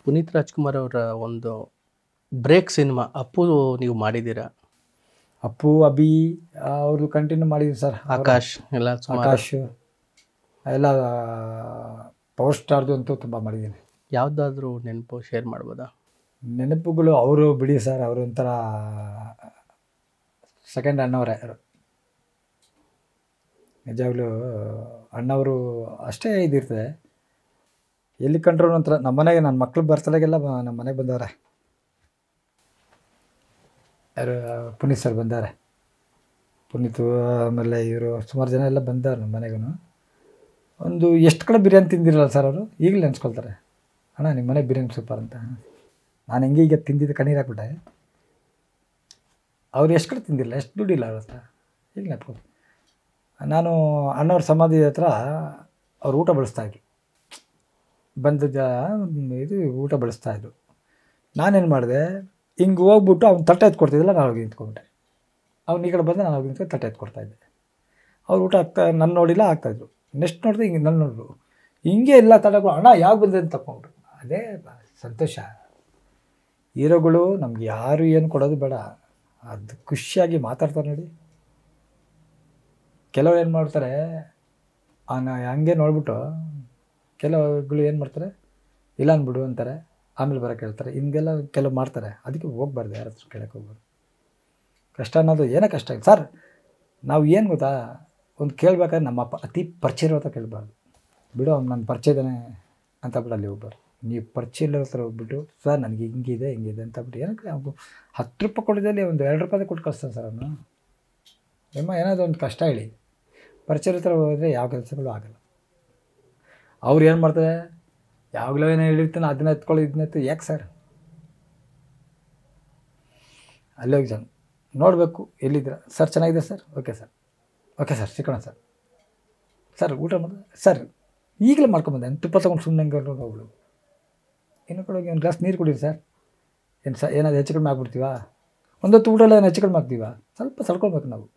ಪುನೀತ್ ರಾಜ್ಕುಮಾರ್ ಅವರ ಒಂದು break cinema Appu ನೀವು ಮಾಡಿದ್ದೀರಾ ಅಪ್ಪು ಅಭಿ ಅವ್ರದ್ದು ಕಂಟಿನ್ಯೂ ಮಾಡಿದ್ವಿ ಸರ್ ಆಕಾಶ್ ಎಲ್ಲ ಸುಮಾರು ಆಕಾಶ್ ಎಲ್ಲ ಪವರ್ ಸ್ಟಾರ್ದು ಅಂತೂ ತುಂಬ ಮಾಡಿದ್ದೀನಿ ಯಾವುದಾದ್ರೂ ನೆನಪು ಶೇರ್ ಮಾಡ್ಬೋದಾ ನೆನಪುಗಳು ಅವರು ಬಿಡಿ ಸರ್ ಅವರು ಒಂಥರ ಸೆಕೆಂಡ್ ಅಣ್ಣವರೇ ನಿಜವಾಗ್ಲೂ ಅಣ್ಣವರು ಅಷ್ಟೇ ಇದಿರ್ತದೆ ಎಲ್ಲಿ ಕಂಡ್ರು ಒಂಥರ ನಮ್ಮ ಮನೆಗೆ ನನ್ನ ಮಕ್ಳು ಬರ್ತಡೆಗೆಲ್ಲ ಬ- ನಮ್ಮ ಮನೆಗೆ ಬಂದವ್ರೆ ಯಾರು ಪುನೀತ್ ಸರ್ ಬಂದವ್ರೆ ಪುನೀತ್ ಆಮೇಲೆ ಇವರು ಸುಮಾರು ಜನ ಎಲ್ಲ ಬಂದವ್ರು ನಮ್ಮ ಮನೆಗೂ ಒಂದು ಎಷ್ಟು ಕಡೆ ಬಿರಿಯಾನಿ ತಿಂದಿರಲ್ಲ ಸರ್ ಅವರು ಈಗಲೂ ನೆನ್ಸ್ಕೊಳ್ತಾರೆ ಅಣ್ಣ ನಿಮ್ಮ ಮನೆ ಬಿರಿಯಾನಿ ಸೂಪರ್ ಅಂತ ನಾನು ಹೆಂಗೆ ಈಗ ತಿಂದಿದ್ದು ಕಣ್ಣೀರು ಹಾಕ್ಬಿಟ್ಟೆ ಅವ್ರು ಎಷ್ಟು ಕಡೆ ತಿಂದಿಲ್ಲ ಎಷ್ಟು ದುಡ್ಡಿಲ್ಲ ಅವ್ರ ಹತ್ರ ಈಗ ನೆನಪು ನಾನು ಅಣ್ಣವ್ರ ಸಮಾಧಿ ಹತ್ರ ಅವ್ರು ಊಟ ಬಡಿಸ್ತಾಯಿದ್ರು ಬಂದ ಜ ಇದು ಊಟ ಬಡಿಸ್ತಾಯಿದ್ರು ನಾನೇನು ಮಾಡಿದೆ ಹಿಂಗೆ ಹೋಗ್ಬಿಟ್ಟು ಅವ್ನು ತಟ್ಟೆ ಎತ್ತು ಕೊಡ್ತಿದ್ದಿಲ್ಲ ನಾನು ಹೋಗಿ ನಿಂತ್ಕೊಂಡ್ಬಿಟ್ಟೆ ಅವ್ನು ಈ ಕಡೆ ಬಂದು ನಾನು ಹೋಗಿ ನಿಂತ್ಕೊಂಡು ತಟ್ಟೆ ಎತ್ತು ಕೊಡ್ತಾಯಿದ್ದೆ ಅವ್ರು ಊಟ ಆಗ್ತಾ ನನ್ನ ನೋಡಿಲ್ಲ ಆಗ್ತಾಯಿದ್ರು ನೆಕ್ಸ್ಟ್ ನೋಡಿದ್ರೆ ಹಿಂಗೆ ನನ್ನ ನೋಡಿದ್ರು ಹಿಂಗೆ ಎಲ್ಲ ತಡೆಗಳು ಅಣ್ಣ ಯಾವಾಗ ಬಂದೆ ಅಂತ ತಗೊಂಡ್ರು ಅದೇ ಬ- ಸಂತೋಷ ಹೀರೋಗಳು ನಮ್ಗೆ ಯಾರು ಏನು ಕೊಡೋದು ಬೇಡ ಅದು ಖುಷಿಯಾಗಿ ಮಾತಾಡ್ತಾರೆ ನೋಡಿ ಕೆಲವ್ರು ಏನು ಮಾಡ್ತಾರೆ ಹಂಗ ಹಂಗೆ ನೋಡ್ಬಿಟ್ಟು ಕೆಲವುಗಳು ಏನು ಮಾಡ್ತಾರೆ ಇಲ್ಲ ಅಂದ್ಬಿಡು ಅಂತಾರೆ ಆಮೇಲೆ ಬರೋಕೆ ಹೇಳ್ತಾರೆ ಹಿಂಗೆಲ್ಲ ಕೆಲವು ಮಾಡ್ತಾರೆ ಅದಕ್ಕೆ ಹೋಗ್ಬಾರ್ದು ಯಾರ ಹತ್ರ ಕೇಳಕ್ಕೆ ಹೋಗ್ಬಾರ್ದು ಕಷ್ಟ ಅನ್ನೋದು ಏನೋ ಕಷ್ಟ ಇಲ್ಲ ಸರ್ ನಾವು ಏನು ಗೊತ್ತಾ ಒಂದು ಕೇಳ್ಬೇಕಾದ್ರೆ ನಮ್ಮ ಪ ಅತಿ ಪರಿಚಯ ಇರೋ ಹತ್ರ ಕೇಳಬಾರ್ದು ಬಿಡು ಅವ್ನು ನನ್ನ ಪರಿಚಯ ಇದ್ದಾನೆ ಅಂತ ಬಿಟ್ಟು ಅಲ್ಲಿ ಹೋಗ್ಬಾರ್ದು ನೀವು ಪರಿಚಯ ಇಲ್ಲೋ ಹತ್ರ ಹೋಗ್ಬಿಟ್ಟು ಸರ್ ನನಗೆ ಹಿಂಗಿದೆ ಹಿಂಗಿದೆ ಅಂತ ಬಿಟ್ಟು ಏನಕ್ಕೆ ಅವ್ನು ಹತ್ತು ರೂಪಾಯಿ ಕೊಟ್ಟಿದ್ದಲ್ಲಿ ಒಂದು ಎರಡು ರೂಪಾಯಿ ಕೊಟ್ಟು ಕಳಿಸ್ತಾನೆ ಸರ್ ಅವನು ನಿಮ್ಮ ಏನಾದರೂ ಒಂದು ಕಷ್ಟ ಹೇಳಿ ಪರಿಚಯ ಹತ್ರ ಹೋದರೆ ಯಾವ ಕೆಲಸಗಳು ಆಗಲ್ಲ ಅವ್ರು ಏನು ಮಾಡ್ತಾರೆ ಯಾವಾಗಲೂ ಏನೋ ಹೇಳಿರ್ತಾನೆ ಅದನ್ನ ಎತ್ಕೊಳ್ಳಿ ಇದನ್ನ ಎತ್ತು ಯಾಕೆ ಸರ್ ಅಲ್ಲಿ ಹೋಗಿ ಜನ ನೋಡಬೇಕು ಎಲ್ಲಿದ್ದೀರ ಸರ್ ಚೆನ್ನಾಗಿದೆ sir okay sir okay sir ಸಿಕ್ಕೋಣ ಸರ್ ಸರ್ ಊಟ ಮಾಡಿದೆ ಸರ್ ಈಗಲೇ ಮಾಡ್ಕೊಂಬಂದೆ ತುಪ್ಪ ತೊಗೊಂಡು ಸುಮ್ಮನೆ ಹಂಗೆ ಹೋಗ್ಬಿಡು ಇನ್ನು ಕೂಡ ಒಂದು ಗ್ಲಾಸ್ ನೀರು ಕುಡೀರಿ ಸರ್ ಏನು ಸ ಏನಾದ್ರು ಹೆಚ್ಚು ಕಡಿಮೆ ಆಗ್ಬಿಡ್ತೀವಾ ಒಂದೊತ್ತು ಊಟ ಎಲ್ಲ ಏನು ಹೆಚ್ಚು ಕಡಿಮೆ ಆಗ್ತೀವಾ ಸ್ವಲ್ಪ ಸಲ್ಕೊಳ್ಬೇಕು ನಾವು